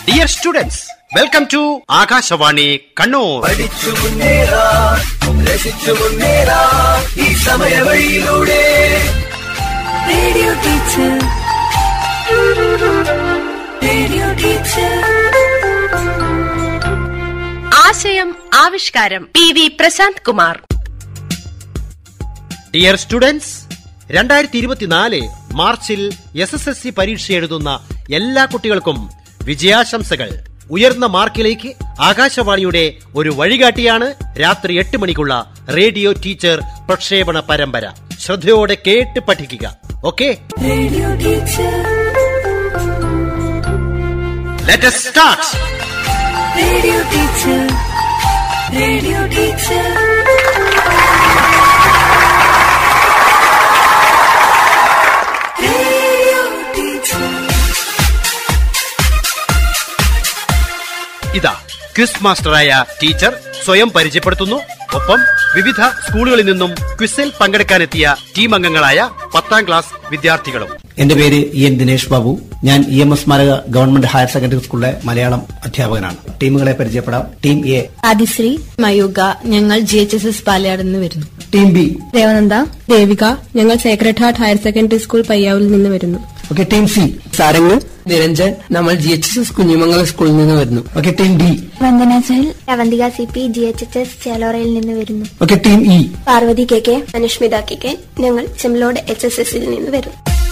Dear students welcome to Akashvani Kannur പഠിച്ചു മുന്നേറാം രസിച്ചു മുന്നേറാം ഈ സമയവഴിയിലൂടെ റേഡിയോ ടീച്ചർ റേഡിയോ ടീച്ചർ ആശയം ആവിഷ്കാരം P V Prashanth Kumar dear students രണ്ടായിരത്തി ഇരുപത്തിനാല് മാർച്ചിൽ എസ് എസ് എസ് സി പരീക്ഷ എഴുതുന്ന എല്ലാ കുട്ടികൾക്കും വിജയാശംസകൾ ഉയർന്ന മാർക്കിലേക്ക് ആകാശവാണിയുടെ ഒരു വഴികാട്ടിയാണ് രാത്രി എട്ട് മണിക്കുള്ള റേഡിയോ ടീച്ചർ പ്രക്ഷേപണ പരമ്പര ശ്രദ്ധയോടെ കേട്ട് പഠിക്കുക okay radio teacher let start radio teacher radio teacher radio teacher ഇതാ ക്വിസ് മാസ്റ്ററായ ടീച്ചർ സ്വയം പരിചയപ്പെടുത്തുന്നു ഒപ്പം വിവിധ സ്കൂളുകളിൽ നിന്നും ക്വിസിൽ പങ്കെടുക്കാനെത്തിയ ടീം അംഗങ്ങളായ പത്താം ക്ലാസ് വിദ്യാർത്ഥികളും എന്റെ പേര് ഇ എൻ ദിനേഷ് ബാബു ഞാൻ ഇ എം എസ് സ്മാരക ഗവൺമെന്റ് ഹയർ സെക്കൻഡറി സ്കൂളിലെ മലയാളം അധ്യാപകനാണ് ടീമുകളെ പരിചയപ്പെടാം ടീം എ ആദിശ്രീ മയൂക ഞങ്ങൾ G H S S Palayad നിന്ന് വരുന്നു ടീം ബി ദേവനന്ദ ദേവിക ഞങ്ങൾ sacred heart higher secondary school പയ്യാവിൽ നിന്ന് വരുന്നു okay team C Sarang Niranjan നമ്മൾ G H S S Kunhimangalam സ്കൂളിൽ നിന്ന് വരുന്നു okay team D Vandana Chahal Avanthika C P G H H S ചേലോറയിൽ നിന്ന് വരുന്നു okay team E Parvathy K K Anushmitha K K ഞങ്ങൾ ചെമ്മലോട് എച്ച് എസ് എസിൽ നിന്ന് വരുന്നു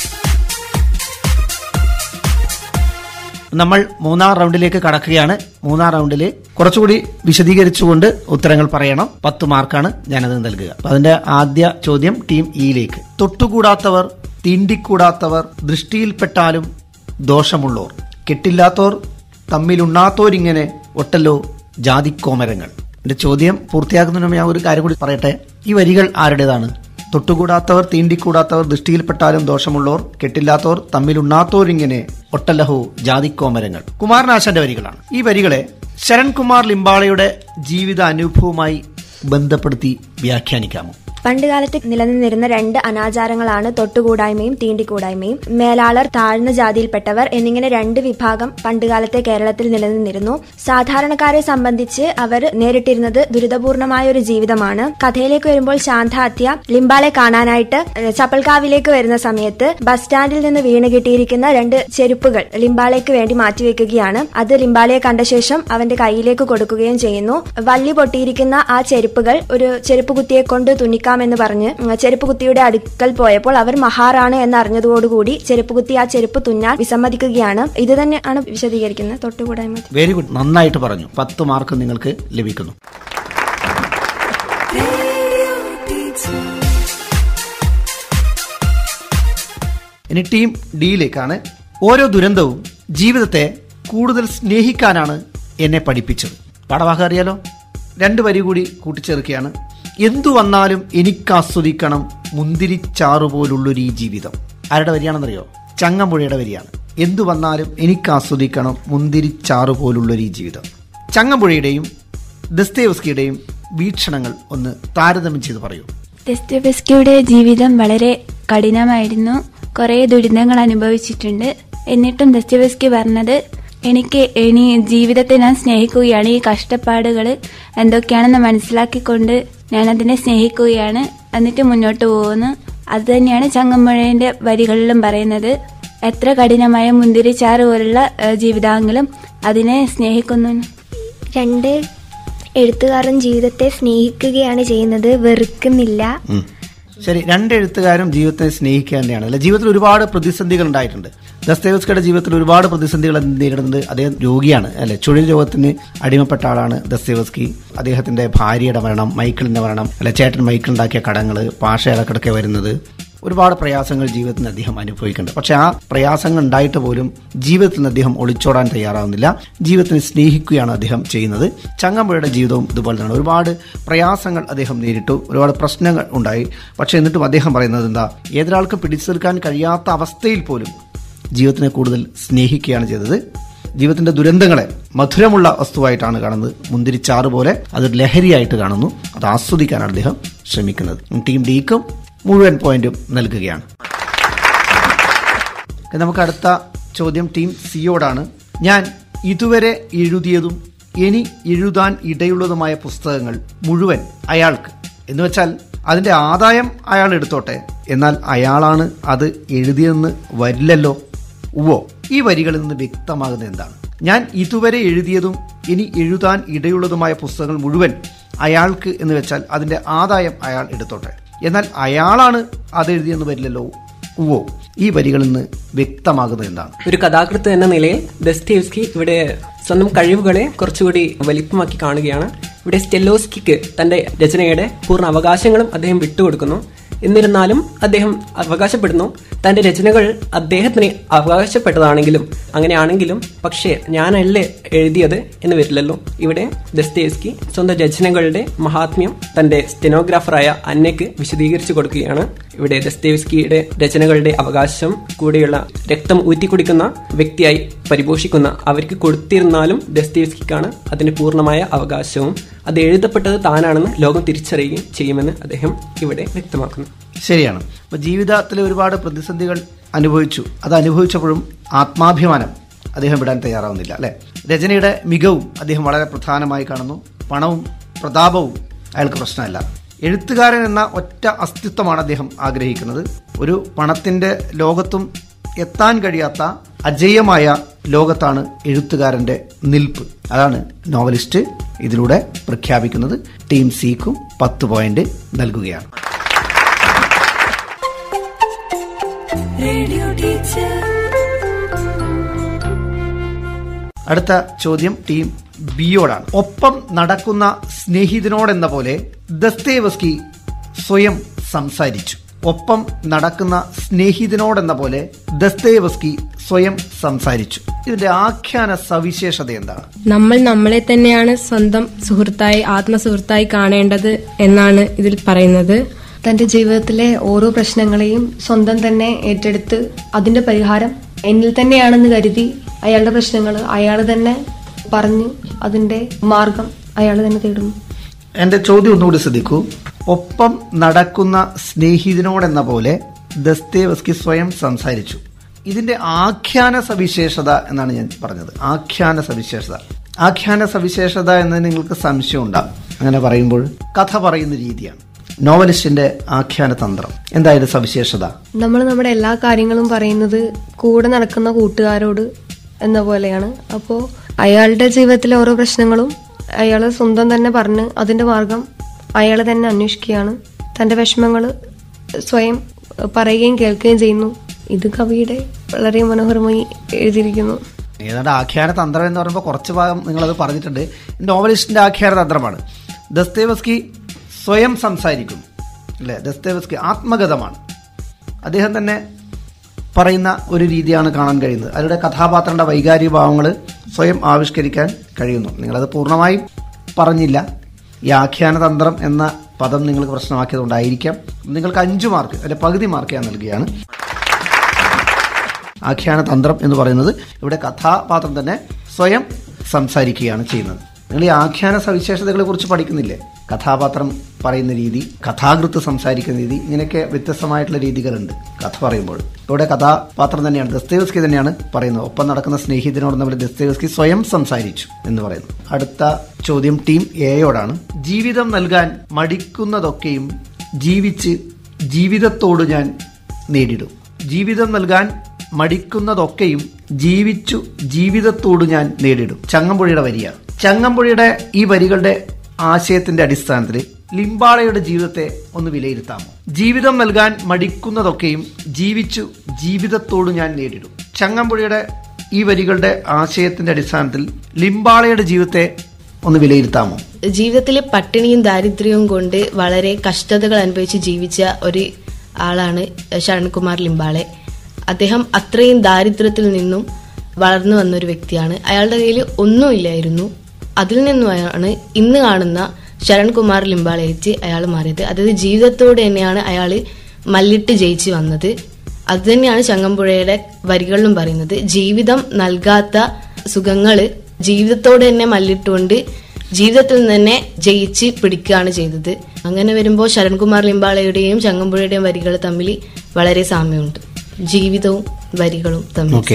നമ്മൾ മൂന്നാം റൗണ്ടിലേക്ക് കടക്കുകയാണ് മൂന്നാം റൗണ്ടിൽ കുറച്ചുകൂടി വിശദീകരിച്ചുകൊണ്ട് ഉത്തരങ്ങൾ പറയണം പത്ത് മാർക്കാണ് ഞാനത് നൽകുക അപ്പൊ അതിന്റെ ആദ്യ ചോദ്യം ടീം ഇയിലേക്ക് തൊട്ടുകൂടാത്തവർ തീണ്ടിക്കൂടാത്തവർ ദൃഷ്ടിയിൽപ്പെട്ടാലും ദോഷമുള്ളോർ കെട്ടില്ലാത്തോർ തമ്മിലുണ്ണാത്തോരിങ്ങനെ ഒട്ടല്ലോ ജാതിക്കോമരങ്ങൾ എന്റെ ചോദ്യം പൂർത്തിയാക്കുന്നതിന് മുമ്പ് ഞാൻ ഒരു കാര്യം കൂടി പറയട്ടെ ഈ വരികൾ ആരുടേതാണ് തൊട്ടുകൂടാത്തവർ തീണ്ടിക്കൂടാത്തവർ ദൃഷ്ടിയിൽപ്പെട്ടാലും ദോഷമുള്ളോർ കെട്ടില്ലാത്തവർ തമ്മിലുണ്ണാത്തോരിങ്ങനെ ഒട്ടല്ലഹോ ജാതിക്കോമരങ്ങൾ കുമാരനാശാന്റെ വരികളാണ് ഈ വരികളെ ശരൺകുമാർ ലിംബാളയുടെ ജീവിത അനുഭവവുമായി ബന്ധപ്പെടുത്തി വ്യാഖ്യാനിക്കാമോ പണ്ടുകാലത്ത് നിലനിന്നിരുന്ന രണ്ട് അനാചാരങ്ങളാണ് തൊട്ടുകൂടായ്മയും തീണ്ടിക്കൂടായ്മയും മേലാളർ താഴ്ന്ന ജാതിയിൽപ്പെട്ടവർ എന്നിങ്ങനെ രണ്ട് വിഭാഗം പണ്ടുകാലത്തെ കേരളത്തിൽ നിലനിന്നിരുന്നു സാധാരണക്കാരെ സംബന്ധിച്ച് അവർ നേരിട്ടിരുന്നത് ദുരിതപൂർണമായ ഒരു ജീവിതമാണ് കഥയിലേക്ക് വരുമ്പോൾ ശാന്താത്യ ലിംബാളെ കാണാനായിട്ട് ഏഹ്, ചപ്പൽക്കാവിലേക്ക് വരുന്ന സമയത്ത് ബസ് സ്റ്റാൻഡിൽ നിന്ന് വീണ് കിട്ടിയിരിക്കുന്ന രണ്ട് ചെരുപ്പുകൾ ലിംബാളയ്ക്ക് വേണ്ടി മാറ്റിവെക്കുകയാണ് അത് ലിംബാളയെ കണ്ട ശേഷം അവന്റെ കയ്യിലേക്ക് കൊടുക്കുകയും ചെയ്യുന്നു വള്ളി പൊട്ടിയിരിക്കുന്ന ആ ചെരുപ്പുകൾ ഒരു ചെരുപ്പ് കുത്തിയെ കൊണ്ട് തുന്നിക്കാമെന്ന് പറഞ്ഞ് ഉം, ചെരുപ്പ് കുത്തിയുടെ അടുക്കൽ പോയപ്പോൾ അവർ മഹാറാണ് എന്ന് അറിഞ്ഞതോടുകൂടി ചെരുപ്പ് കുത്തി ആ ചെരുപ്പ് തുന്നാൻ വിസമ്മതിക്കുകയാണ് ഇത് തന്നെയാണ് വിശദീകരിക്കുന്നത് തൊട്ടുകൂടായ്മ വെരി ഗുഡ് നന്നായിട്ട് പറഞ്ഞു പത്ത് മാർക്ക് നിങ്ങൾക്ക് ലഭിക്കുന്നു റേഡിയോ ടീച്ചർ ഇനി ടീം ഡിയിലേക്കാണ് ഓരോ ദുരന്തവും ജീവിതത്തെ കൂടുതൽ സ്നേഹിക്കാനാണ് എന്നെ പഠിപ്പിച്ചത് പാഠഭാഗം അറിയാലോ രണ്ട് വരി കൂടി കൂട്ടിച്ചേർക്കുകയാണ് എന്തു വന്നാലും എനിക്ക് ആസ്വദിക്കണം മുന്തിരിച്ചാറു പോലുള്ളൊരു ഈ ജീവിതം ആരുടെ വരിയാണെന്നറിയോ ചങ്ങമ്പുഴയുടെ വരിയാണ് എന്തു വന്നാലും എനിക്ക് ആസ്വദിക്കണം മുന്തിരിച്ചാറു പോലുള്ളൊരു ഈ ജീവിതം ചങ്ങമ്പുഴയുടെയും ദസ്തേവസ്കിയുടെയും വീക്ഷണങ്ങൾ ഒന്ന് താരതമ്യം ചെയ്ത് പറയൂ ദസ്തോവസ്കിയുടെ ജീവിതം വളരെ കഠിനമായിരുന്നു കുറേ ദുരിതങ്ങൾ അനുഭവിച്ചിട്ടുണ്ട് എന്നിട്ടും ദസ്തോവസ്കി പറഞ്ഞത് എനിക്ക് ഇനി ജീവിതത്തെ ഞാൻ സ്നേഹിക്കുകയാണ് ഈ കഷ്ടപ്പാടുകൾ എന്തൊക്കെയാണെന്ന് മനസ്സിലാക്കിക്കൊണ്ട് ഞാൻ അതിനെ സ്നേഹിക്കുകയാണ് എന്നിട്ട് മുന്നോട്ട് പോകുന്നു അത് തന്നെയാണ് ചങ്ങമ്പുഴയുടെ വരികളിലും പറയുന്നത് എത്ര കഠിനമായ മുന്തിരിച്ചാറ് പോലുള്ള ഏഹ്, ജീവിതമെങ്കിലും അതിനെ സ്നേഹിക്കുന്നു രണ്ട് എഴുത്തുകാരൻ ജീവിതത്തെ സ്നേഹിക്കുകയാണ് ചെയ്യുന്നത് വെറുക്കുന്നില്ല ഉം. ശരി രണ്ട് എഴുത്തുകാരും ജീവിതത്തെ സ്നേഹിക്കുക തന്നെയാണ് അല്ലെ ജീവിതത്തിൽ ഒരുപാട് പ്രതിസന്ധികൾ ഉണ്ടായിട്ടുണ്ട് ദസ്തേവസ്കയുടെ ജീവിതത്തിൽ ഒരുപാട് പ്രതിസന്ധികൾ നേരിടുന്നത് അദ്ദേഹം രോഗിയാണ് അല്ലെ ചുഴൽ രോഗത്തിന് അടിമപ്പെട്ട ആളാണ് ദസ്തേവസ്കി അദ്ദേഹത്തിന്റെ ഭാര്യയുടെ മരണം മൈക്കിളിന്റെ മരണം അല്ലെ ചേട്ടൻ മൈക്കിൾ ഉണ്ടാക്കിയ കടങ്ങൾ പാഷ ഇടക്കിടക്കെ വരുന്നത് ഒരുപാട് പ്രയാസങ്ങൾ ജീവിതത്തിൽ നിന്ന് അദ്ദേഹം അനുഭവിക്കുന്നുണ്ട് പക്ഷെ ആ പ്രയാസങ്ങൾ ഉണ്ടായിട്ട് പോലും ജീവിതത്തിൽ നിന്ന് അദ്ദേഹം ഒളിച്ചോടാൻ തയ്യാറാവുന്നില്ല ജീവിതത്തിനെ സ്നേഹിക്കുകയാണ് അദ്ദേഹം ചെയ്യുന്നത് ചങ്ങമ്പുഴയുടെ ജീവിതവും ഇതുപോലെ തന്നെ ഒരുപാട് പ്രയാസങ്ങൾ അദ്ദേഹം നേരിട്ടു ഒരുപാട് പ്രശ്നങ്ങൾ ഉണ്ടായി പക്ഷെ എന്നിട്ടും അദ്ദേഹം പറയുന്നത് എന്താ ഏതൊരാൾക്കും പിടിച്ചു നിൽക്കാൻ കഴിയാത്ത അവസ്ഥയിൽ പോലും ജീവിതത്തിനെ കൂടുതൽ സ്നേഹിക്കുകയാണ് ചെയ്തത് ജീവിതത്തിന്റെ ദുരന്തങ്ങളെ മധുരമുള്ള വസ്തുവായിട്ടാണ് കാണുന്നത് മുന്തിരിച്ചാറ് പോലെ അതൊരു ലഹരിയായിട്ട് കാണുന്നു അത് ആസ്വദിക്കാനാണ് അദ്ദേഹം ശ്രമിക്കുന്നത് ടീം ഡിക്കും മുഴുവൻ പോയിന്റും നൽകുകയാണ് നമുക്ക് അടുത്ത ചോദ്യം ടീം സിയോടാണ് ഞാൻ ഇതുവരെ എഴുതിയതും ഇനി എഴുതാൻ ഇടയുള്ളതുമായ പുസ്തകങ്ങൾ മുഴുവൻ അയാൾക്ക് എന്ന് വെച്ചാൽ അതിന്റെ ആദായം അയാൾ എടുത്തോട്ടെ എന്നാൽ അയാളാണ് അത് എഴുതിയെന്ന് വരില്ലല്ലോ ഉവ്വോ ഈ വരികളിൽ നിന്ന് വ്യക്തമാകുന്നത് എന്താണ് ഞാൻ ഇതുവരെ എഴുതിയതും ഇനി എഴുതാൻ ഇടയുള്ളതുമായ പുസ്തകങ്ങൾ മുഴുവൻ അയാൾക്ക് എന്ന് വെച്ചാൽ അതിന്റെ ആദായം അയാൾ എടുത്തോട്ടെ എന്നാൽ അയാളാണ് അത് എഴുതിയെന്ന് വരില്ലല്ലോ ഉവ്വോ ഈ വരികളിൽ നിന്ന് വ്യക്തമാകുന്നത് എന്താണ് ഒരു കഥാകൃത്ത് എന്ന നിലയിൽ ദസ്തേവ്സ്കി ഇവിടെ സ്വന്തം കഴിവുകളെ കുറച്ചുകൂടി വലിപ്പമാക്കി കാണുകയാണ് ഇവിടെ സ്റ്റെല്ലോസ്കിക്ക് തന്റെ രചനയുടെ പൂർണ്ണ അവകാശങ്ങളും അദ്ദേഹം വിട്ടുകൊടുക്കുന്നു എന്നിരുന്നാലും അദ്ദേഹം അവകാശപ്പെടുന്നു തന്റെ രചനകൾ അദ്ദേഹത്തിന് അവകാശപ്പെട്ടതാണെങ്കിലും അങ്ങനെയാണെങ്കിലും പക്ഷേ ഞാനല്ലേ എഴുതിയത് എന്ന് വരില്ലല്ലോ ഇവിടെ ദസ്തേവ്സ്കി സ്വന്തം രചനകളുടെ മഹാത്മ്യം തന്റെ സ്റ്റെനോഗ്രാഫറായ അന്നയ്ക്ക് വിശദീകരിച്ചു കൊടുക്കുകയാണ് ഇവിടെ ദസ്തേവ്സ്കിയുടെ രചനകളുടെ അവകാശം കൂടിയുള്ള രക്തം ഊറ്റിക്കുടിക്കുന്ന വ്യക്തിയായി പരിപോഷിക്കുന്ന അവർക്ക് കൊടുത്തിരുന്നാലും ദസ്തേവ്സ്കിക്കാണ് അതിന് പൂർണ്ണമായ അവകാശവും അത് എഴുതപ്പെട്ടത് താനാണെന്ന് ലോകം തിരിച്ചറിയുകയും ചെയ്യുമെന്ന് അദ്ദേഹം ഇവിടെ വ്യക്തമാക്കുന്നു ശരിയാണ് അപ്പൊ ജീവിതത്തിലെ ഒരുപാട് പ്രതിസന്ധികൾ അനുഭവിച്ചു അത് അനുഭവിച്ചപ്പോഴും ആത്മാഭിമാനം അദ്ദേഹം വിടാൻ തയ്യാറാവുന്നില്ല അല്ലെ രചനയുടെ മികവും അദ്ദേഹം വളരെ പ്രധാനമായി കാണുന്നു പണവും പ്രതാപവും അയാൾക്ക് പ്രശ്നമല്ല എഴുത്തുകാരൻ എന്ന ഒറ്റ അസ്തിത്വമാണ് അദ്ദേഹം ആഗ്രഹിക്കുന്നത് ഒരു പണത്തിന്റെ ലോകത്തും എത്താൻ കഴിയാത്ത അജയ്യമായ ലോകത്താണ് എഴുത്തുകാരന്റെ നിൽപ്പ് അതാണ് നോവലിസ്റ്റ് ഇതിലൂടെ പ്രഖ്യാപിക്കുന്നത് ടീം സിക്കും പത്ത് പോയിന്റ് നൽകുകയാണ് റേഡിയോ ടീച്ചർ അടുത്ത ചോദ്യം ടീം ബിയോടാണ് ഒപ്പം നടക്കുന്ന സ്നേഹിതനോടെന്ന പോലെ ദസ്തേവസ്കി സ്വയം സംസാരിച്ചു ഒപ്പം നടക്കുന്ന സ്നേഹിതനോടെന്ന പോലെ ദസ്തേവസ്കി സ്വയം സംസാരിച്ചു ഇതിന്റെ ആഖ്യാന സവിശേഷത എന്താണ് നമ്മൾ നമ്മളെ തന്നെയാണ് സ്വന്തം സുഹൃത്തായി ആത്മസുഹൃത്തായി കാണേണ്ടത് എന്നാണ് ഇതിൽ പറയുന്നത് തന്റെ ജീവിതത്തിലെ ഓരോ പ്രശ്നങ്ങളെയും സ്വന്തം തന്നെ ഏറ്റെടുത്ത് അതിന്റെ പരിഹാരം എന്നിൽ തന്നെയാണെന്ന് കരുതി അയാളുടെ പ്രശ്നങ്ങൾ അയാൾ തന്നെ പറഞ്ഞ് അതിന്റെ മാർഗം അയാൾ തന്നെ തേടുന്നു എന്റെ ചോദ്യം ഒന്നുകൂടി ശ്രദ്ധിക്കൂ ഒപ്പം നടക്കുന്ന സ്നേഹിതനോടെന്ന പോലെ ദസ്തേവസ്കി സ്വയം സംസാരിച്ചു ഇതിന്റെ ആഖ്യാന സവിശേഷത എന്നാണ് ഞാൻ പറഞ്ഞത് ആഖ്യാന സവിശേഷത ആഖ്യാന സവിശേഷത എന്നതിന് നിങ്ങൾക്ക് സംശയം ഉണ്ടാകും അങ്ങനെ പറയുമ്പോൾ കഥ പറയുന്ന രീതിയാണ് നോവലിസ്റ്റിന്റെ ആഖ്യാന തന്ത്രം എന്തായാലും സവിശേഷത നമ്മൾ നമ്മുടെ എല്ലാ കാര്യങ്ങളും പറയുന്നത് കൂടെ നടക്കുന്ന കൂട്ടുകാരോട് എന്ന പോലെയാണ് അപ്പോൾ അയാളുടെ ജീവിതത്തിലെ ഓരോ പ്രശ്നങ്ങളും അയാൾ സ്വന്തം തന്നെ പറഞ്ഞ് അതിന്റെ മാർഗം അയാൾ തന്നെ അന്വേഷിക്കുകയാണ് തന്റെ വിഷമങ്ങൾ സ്വയം പറയുകയും കേൾക്കുകയും ചെയ്യുന്നു ഇത് കവിയുടെ വളരെ മനോഹരമായി എഴുതിയിരിക്കുന്നു ഏതാണ്ട് ആഖ്യാന തന്ത്രം എന്ന് പറയുമ്പോൾ കുറച്ച് ഭാഗം നിങ്ങളത് പറഞ്ഞിട്ടുണ്ട് നോവലിസ്റ്റിന്റെ ആഖ്യാന തന്ത്രമാണ് ദസ്തേവസ്കി സ്വയം സംസാരിക്കുന്നു അല്ലേ ദസ്തേവസ്കി ആത്മഗതമാണ് അദ്ദേഹം തന്നെ പറയുന്ന ഒരു രീതിയാണ് കാണാൻ കഴിയുന്നത് അതിലൂടെ കഥാപാത്രങ്ങളുടെ വൈകാരിക ഭാവങ്ങൾ സ്വയം ആവിഷ്കരിക്കാൻ കഴിയുന്നു നിങ്ങളത് പൂർണ്ണമായും പറഞ്ഞില്ല ഈ ആഖ്യാന തന്ത്രം എന്ന പദം നിങ്ങൾക്ക് പ്രശ്നമാക്കിയതുകൊണ്ടായിരിക്കാം നിങ്ങൾക്ക് അഞ്ചു മാർക്ക് അല്ലെ പകുതി മാർക്ക് ഞാൻ നൽകുകയാണ് ആഖ്യാന തന്ത്രം എന്ന് പറയുന്നത് ഇവിടെ കഥാപാത്രം തന്നെ സ്വയം സംസാരിക്കുകയാണ് ചെയ്യുന്നത് നിങ്ങൾ ഈ ആഖ്യാന സവിശേഷതകളെ കുറിച്ച് പഠിക്കുന്നില്ലേ കഥാപാത്രം പറയുന്ന രീതി കഥാകൃത്ത് സംസാരിക്കുന്ന രീതി ഇങ്ങനെയൊക്കെ വ്യത്യസ്തമായിട്ടുള്ള രീതികളുണ്ട് കഥ പറയുമ്പോൾ ഇവിടെ കഥാപാത്രം തന്നെയാണ് ദസ്തേവസ്കി തന്നെയാണ് പറയുന്നത് ഒപ്പം നടക്കുന്ന സ്നേഹിതനോട് നമ്മൾ ദസ്തേവസ്കി സ്വയം സംസാരിച്ചു എന്ന് പറയുന്നു അടുത്ത ചോദ്യം ടീം എയോടാണ് ജീവിതം നൽകാൻ മടിക്കുന്നതൊക്കെയും ജീവിച്ച് ജീവിതത്തോട് ഞാൻ നേരിടും ജീവിതം നൽകാൻ മടിക്കുന്നതൊക്കെയും ജീവിച്ചു ജീവിതത്തോട് ഞാൻ നേരിടും ചങ്ങമ്പുഴയുടെ വരിയാണ് ചങ്ങമ്പുഴയുടെ ഈ വരികളുടെ ആശയത്തിന്റെ അടിസ്ഥാനത്തിൽ ലിംബാളയുടെ ജീവിതത്തെ ഒന്ന് വിലയിരുത്താമോ ജീവിതം നൽകാൻ മടിക്കുന്നതൊക്കെയും ജീവിച്ചു ജീവിതത്തോട് ഞാൻ നേരിടും ചങ്ങമ്പുഴയുടെ ഈ വരികളുടെ ആശയത്തിന്റെ അടിസ്ഥാനത്തിൽ ലിംബാളയുടെ ജീവിതത്തെ ഒന്ന് വിലയിരുത്താമോ ജീവിതത്തിലെ പട്ടിണിയും ദാരിദ്ര്യവും കൊണ്ട് വളരെ കഷ്ടതകൾ അനുഭവിച്ച് ജീവിച്ച ഒരു ആളാണ് ശരൺകുമാർ ലിംബാളെ അദ്ദേഹം അത്രയും ദാരിദ്ര്യത്തിൽ നിന്നും വളർന്നു വന്ന ഒരു വ്യക്തിയാണ് അയാളുടെ കയ്യിൽ ഒന്നുമില്ലായിരുന്നു അതിൽ നിന്നുമാണ് ഇന്ന് കാണുന്ന ശരൺകുമാർ ലിംബാളേച്ച് അയാൾ മാറിയത് അതായത് ജീവിതത്തോട് തന്നെയാണ് അയാൾ മല്ലിട്ട് ജയിച്ച് വന്നത് അത് തന്നെയാണ് ചങ്ങമ്പുഴയുടെ വരികളിലും പറയുന്നത് ജീവിതം നൽകാത്ത സുഖങ്ങള് ജീവിതത്തോട് തന്നെ മല്ലിട്ടുകൊണ്ട് ജീവിതത്തിൽ നിന്ന് തന്നെ ജയിച്ച് പിടിക്കുകയാണ് ചെയ്തത് അങ്ങനെ വരുമ്പോൾ ശരൺകുമാർ ലിംബാളയുടെയും ചങ്ങമ്പുഴയുടെയും വരികൾ തമ്മിൽ വളരെ സാമ്യമുണ്ട് ജീവിതവും വരികളും തമ്മിൽ ഓക്കെ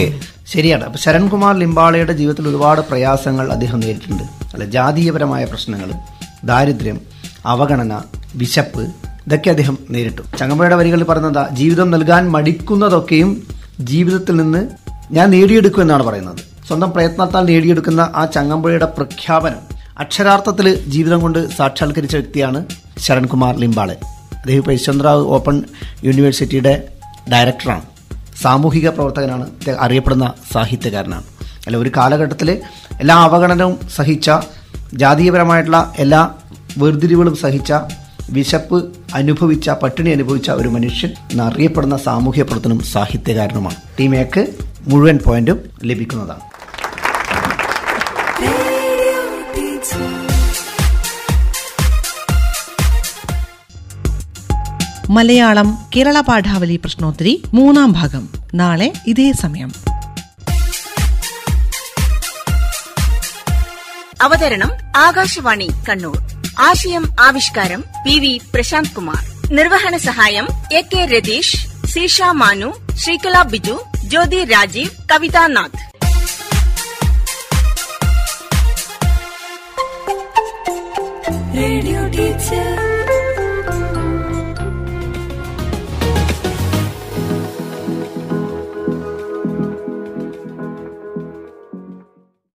ശരിയാണ് അപ്പൊ ശരൺകുമാർ ലിംബാളയുടെ ജീവിതത്തിൽ ഒരുപാട് പ്രയാസങ്ങൾ അദ്ദേഹം നേരിട്ടുണ്ട് അല്ലെ ജാതീയപരമായ പ്രശ്നങ്ങൾ ദാരിദ്ര്യം അവഗണന വിശപ്പ് ഇതൊക്കെ അദ്ദേഹം നേരിട്ടു ചങ്ങമ്പുഴയുടെ വരികളിൽ പറയുന്നത് ജീവിതം നൽകാൻ മടിക്കുന്നതൊക്കെയും ജീവിതത്തിൽ നിന്ന് ഞാൻ നേടിയെടുക്കും എന്നാണ് പറയുന്നത് സ്വന്തം പ്രയത്നത്താൽ നേടിയെടുക്കുന്ന ആ ചങ്ങമ്പുഴയുടെ പ്രഖ്യാപനം അക്ഷരാർത്ഥത്തിൽ ജീവിതം കൊണ്ട് സാക്ഷാത്കരിച്ച വ്യക്തിയാണ് ശരൺകുമാർ ലിംബാളെ അദ്ദേഹം ഇപ്പോൾ യശ്വന്തറാവ് ഓപ്പൺ യൂണിവേഴ്സിറ്റിയുടെ ഡയറക്ടറാണ് സാമൂഹിക പ്രവർത്തകനാണ് ഇദ്ദേഹം അറിയപ്പെടുന്ന സാഹിത്യകാരനാണ് അല്ല ഒരു കാലഘട്ടത്തിൽ എല്ലാ അവഗണനവും സഹിച്ച ജാതീയപരമായിട്ടുള്ള എല്ലാ വേർതിരിവുകളും സഹിച്ച വിശപ്പ് അനുഭവിച്ച പട്ടിണി അനുഭവിച്ച ഒരു മനുഷ്യൻ എന്നറിയപ്പെടുന്ന സാമൂഹ്യ പ്രവർത്തനം സാഹിത്യകാരനുമാണ് ടീം എക്ക് മുഴുവൻ പോയിന്റും ലഭിക്കുന്നതാണ് മലയാളം കേരള പാഠാവലി പ്രശ്നോത്തരി മൂന്നാം ഭാഗം നാളെ ഇതേ സമയം അവതരണം ആകാശവാണി കണ്ണൂർ ആശയം ആവിഷ്കാരം പി വി പ്രശാന്ത് കുമാർ നിർവഹണ സഹായം A K Ratheesh Seesha Manu Sreekala Biju Jyothi Rajeev Kavithanath Radio teacher.